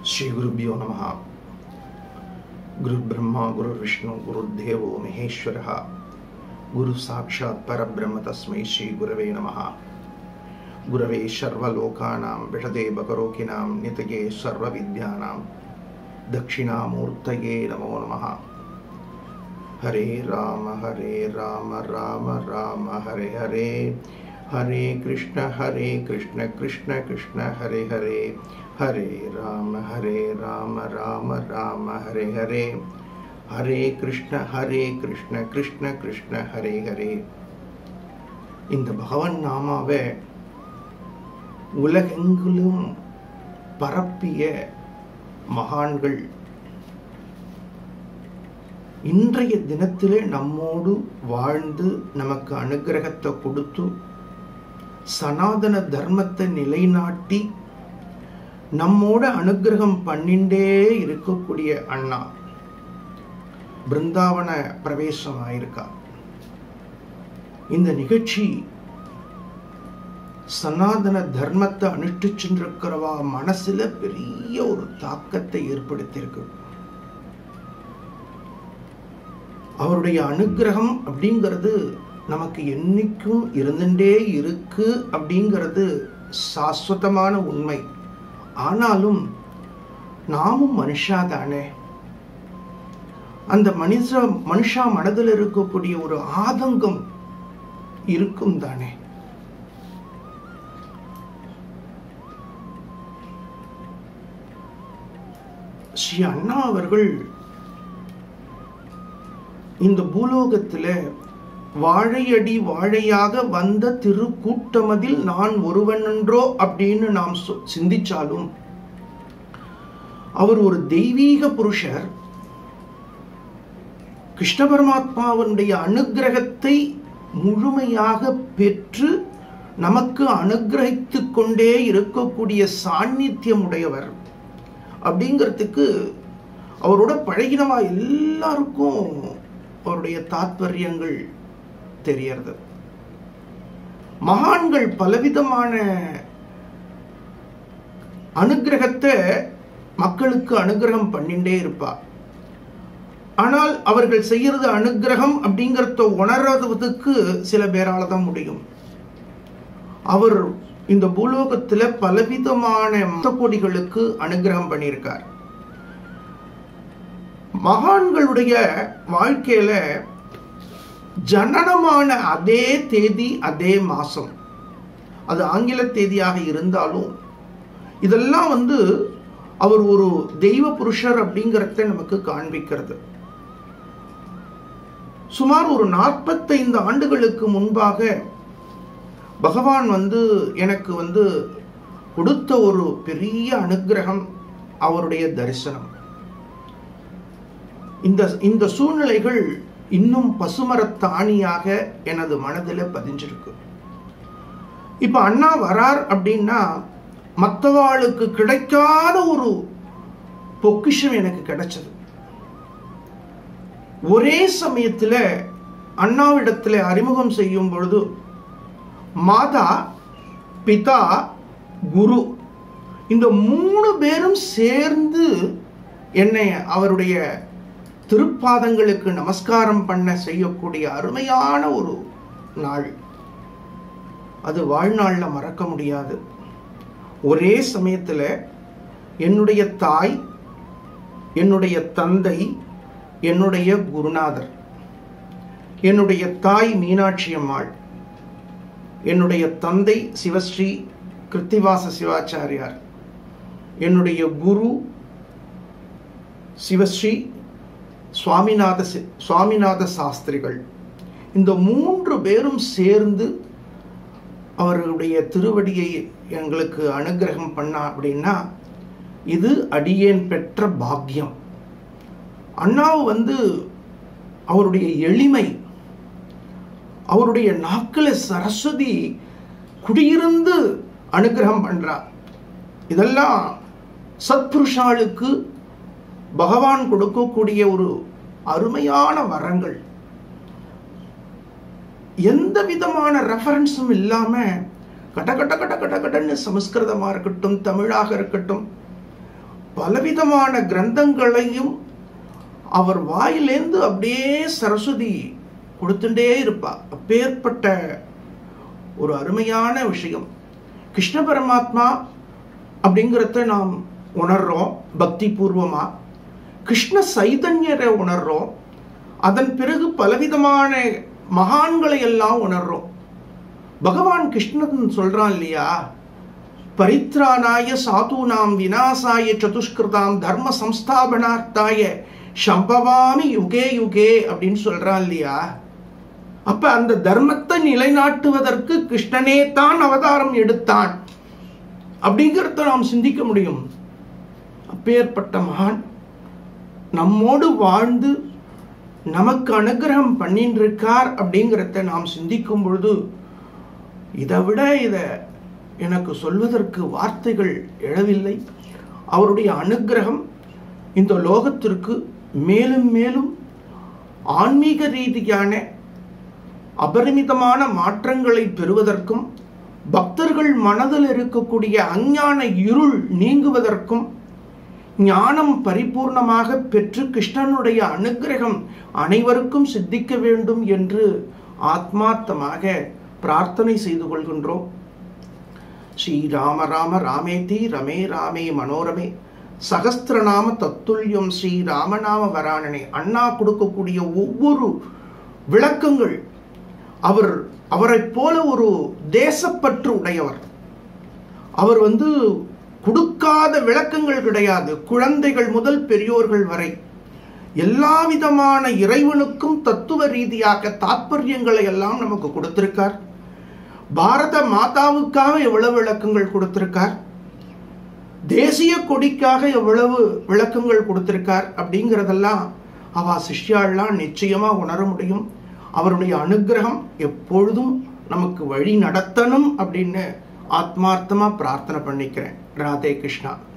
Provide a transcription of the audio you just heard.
ಶ್ರೀ ಗುರುಭ್ಯೋ ನಮಃ ಗುರುಬ್ರಹ್ಮ ಗುರುರ್ವಿಷ್ಣು ಗುರುರ್ದೇವೋ ಮಹೇಶ್ವರ ಗುರು ಸಾಕ್ಷಾತ್ ಪರಬ್ರಹ್ಮ ತಸ್ಮೈ ಶ್ರೀ ಗುರವೇ ನಮಃ ಗುರವೇ ಸರ್ವಲೋಕಾನಾಂ ವಿಷದೆ ಬಕರೋಕಿನಾಂ ನಿತಗೆ ಸರ್ವವಿದ್ಯಾನಾಂ ದಕ್ಷಿಣಾಮೂರ್ತಯೇ ನಮೋ ನಮಃ ಹರೇ ರಾಮ ಹರೇ ರಾಮ ರಾಮ ರಾಮ ಹರೇ ಹರೇ ಹರೇ ಕೃಷ್ಣ ಹರೇ ಕೃಷ್ಣ ಕೃಷ್ಣ ಕೃಷ್ಣ ಹರೇ ಹರೇ ಹರೇ ರಾಮ ಹರೇ ರಾಮ ರಾಮ ರಾಮ ಹರೇ ಹರೇ ஹரே கிருஷ்ண ஹரே கிருஷ்ண கிருஷ்ண கிருஷ்ண ஹரே ஹரே இந்த பகவன் நாமாவை உலகெங்கிலும் பரப்பிய மகான்கள் இன்றைய தினத்திலே நம்மோடு வாழ்ந்து நமக்கு அனுகிரகத்தை கொடுத்து சனாதன தர்மத்தை நிலைநாட்டி நம்மோட அனுகிரகம் பண்ணிண்டே இருக்கக்கூடிய அண்ணா பிருந்தாவன பிரவேசம் ஆயிருக்கா இந்த நிகழ்ச்சி சனாதன தர்மத்தை அனுஷ்டிச்சுருக்கிறவா மனசுல பெரிய ஒரு தாக்கத்தை ஏற்படுத்தியிருக்கு அவருடைய அனுகிரகம் அப்படிங்கிறது நமக்கு என்னைக்கும் இருந்துட்டே இருக்கு அப்படிங்கிறது சாஸ்வதமான உண்மை ஆனாலும் நாமும் மனுஷா தானே அந்த மனுஷ மனுஷா மனதில் இருக்கக்கூடிய ஒரு ஆதங்கம் இருக்கும் தானே ஸ்ரீ அண்ணா அவர்கள் இந்த பூலோகத்துல வாழையடி வாழையாக வந்த திருக்கூட்டமதில் நான் ஒருவனன்றோ அப்படின்னு நாம் சிந்திச்சாலும் அவர் ஒரு தெய்வீக புருஷர் கிருஷ்ண பரமாத்மாவனுடைய அனுகிரகத்தை முழுமையாக பெற்று நமக்கு அனுகிரகித்து கொண்டே இருக்கக்கூடிய சாநித்தியம் உடையவர் அப்படிங்கிறதுக்கு அவரோட பழகினவா எல்லாருக்கும் அவருடைய தாத்பரியங்கள் தெரியறது மகான்கள் பலவிதமான அனுகிரகத்தை மக்களுக்கு அனுகிரகம் பண்ணிண்டே இருப்பார் ஆனால் அவர்கள் செய்யறது அனுகிரகம் அப்படிங்கிறத உணர்றதுக்கு சில பேரால தான் முடியும் அவர் இந்த பூலோகத்துல பலவிதமான கோடிகளுக்கு அனுகிரகம் பண்ணியிருக்கார் மகான்களுடைய வாழ்க்கையில ஜனனமான அதே தேதி அதே மாசம் அது ஆங்கில தேதியாக இருந்தாலும் இதெல்லாம் வந்து அவர் ஒரு தெய்வ புருஷர் அப்படிங்கிறத நமக்கு காண்பிக்கிறது சுமார் ஒரு நாற்பத்தைந்து ஆண்டுகளுக்கு முன்பாக பகவான் வந்து எனக்கு வந்து கொடுத்த ஒரு பெரிய அனுகிரகம் அவருடைய தரிசனம் இந்த இந்த சூழ்நிலைகள் இன்னும் பசுமரத்தாணியாக எனது மனதில் பதிஞ்சிருக்கு இப்ப அண்ணா வரார் அப்படின்னா மற்றவாளுக்கு கிடைக்காத ஒரு பொக்கிஷம் எனக்கு கிடைச்சது ஒரே சமயத்தில் அண்ணாவிடத்தில் அறிமுகம் செய்யும் பொழுது மாதா பிதா குரு இந்த மூணு பேரும் சேர்ந்து என்னை அவருடைய திருப்பாதங்களுக்கு நமஸ்காரம் பண்ண செய்யக்கூடிய அருமையான ஒரு நாள் அது வாழ்நாளில் மறக்க முடியாது ஒரே சமயத்தில் என்னுடைய தாய் என்னுடைய தந்தை என்னுடைய குருநாதர் என்னுடைய தாய் மீனாட்சி அம்மாள் என்னுடைய தந்தை சிவஸ்ரீ கிருத்திவாச சிவாச்சாரியார் என்னுடைய குரு சிவஸ்ரீ சுவாமிநாத சுவாமிநாத சாஸ்திரிகள் இந்த மூன்று பேரும் சேர்ந்து அவர்களுடைய திருவடியை எங்களுக்கு அனுகிரகம் பண்ணா அப்படின்னா இது அடியேன் பெற்ற பாக்கியம் அண்ணாவு வந்து அவருடைய எளிமை அவருடைய நாக்கில சரஸ்வதி குடியிருந்து அனுகிரகம் பண்றார் இதெல்லாம் சத்புருஷாளுக்கு பகவான் கொடுக்கக்கூடிய ஒரு அருமையான வரங்கள் எந்த விதமான ரெஃபரன்ஸும் இல்லாம கட்ட கட்ட கட்ட கட்ட கடன்னு சமஸ்கிருதமா இருக்கட்டும் தமிழாக இருக்கட்டும் பலவிதமான கிரந்தங்களையும் அவர் வாயிலேந்து அப்படியே சரஸ்வதி கொடுத்துட்டே இருப்பா அப்பேற்பட்ட ஒரு அருமையான விஷயம் கிருஷ்ண பரமாத்மா அப்படிங்கிறத நாம் உணர்றோம் பக்தி பூர்வமா கிருஷ்ண சைதன்யரை உணர்றோம் அதன் பிறகு பலவிதமான மகான்களை எல்லாம் உணர்றோம் பகவான் கிருஷ்ணன் சொல்றான் இல்லையா பரித்ராணாய சாதுனாம் விநாசாய சதுஷ்கிருதாம் தர்ம சம்ஸ்தாபனார்த்தாய சம்பவாமி யுகே யுகே அப்படின்னு சொல்றான் இல்லையா அப்ப அந்த தர்மத்தை நிலைநாட்டுவதற்கு கிருஷ்ணனே தான் அவதாரம் எடுத்தான் அப்படிங்கிறத நாம் சிந்திக்க முடியும் அப்பேற்பட்ட மகான் நம்மோடு வாழ்ந்து நமக்கு அனுகிரகம் பண்ணிட்டு இருக்கார் அப்படிங்கிறத நாம் சிந்திக்கும் பொழுது இதை விட இதை எனக்கு சொல்வதற்கு வார்த்தைகள் எழவில்லை அவருடைய அனுகிரகம் இந்த லோகத்திற்கு மேலும் மேலும் ஆன்மீக ரீதியான அபரிமிதமான மாற்றங்களை பெறுவதற்கும் பக்தர்கள் மனதில் இருக்கக்கூடிய அஞ்ஞான இருள் நீங்குவதற்கும் ஞானம் பரிபூர்ணமாக பெற்று கிருஷ்ணனுடைய அனுகிரகம் அனைவருக்கும் சித்திக்க வேண்டும் என்று ஆத்மார்த்தமாக பிரார்த்தனை செய்து கொள்கின்றோம் ஸ்ரீ ராம ராம ராமேதி ரமே ராமே மனோரமே சகஸ்திரநாம தத்துல்யம் ஸ்ரீ ராமநாம வராணனே அண்ணா கொடுக்கக்கூடிய ஒவ்வொரு விளக்கங்கள் அவர் அவரைப் போல ஒரு தேசப்பற்று உடையவர் அவர் வந்து கொடுக்காத விளக்கங்கள் கிடையாது குழந்தைகள் முதல் பெரியோர்கள் வரை எல்லா விதமான இறைவனுக்கும் தத்துவ ரீதியாக தாற்பயங்களை எல்லாம் நமக்கு கொடுத்திருக்கார் பாரத மாதாவுக்காக எவ்வளவு விளக்கங்கள் கொடுத்திருக்கார் தேசிய கொடிக்காக எவ்வளவு விளக்கங்கள் கொடுத்திருக்கார் அப்படிங்கிறதெல்லாம் அவ சிஷ்யாள்லாம் நிச்சயமா உணர முடியும் அவருடைய அனுகிரகம் எப்பொழுதும் நமக்கு வழி நடத்தணும் அப்படின்னு ஆத்மார்த்தமா பிரார்த்தனை பண்ணிக்கிறேன் ராதே கிருஷ்ணா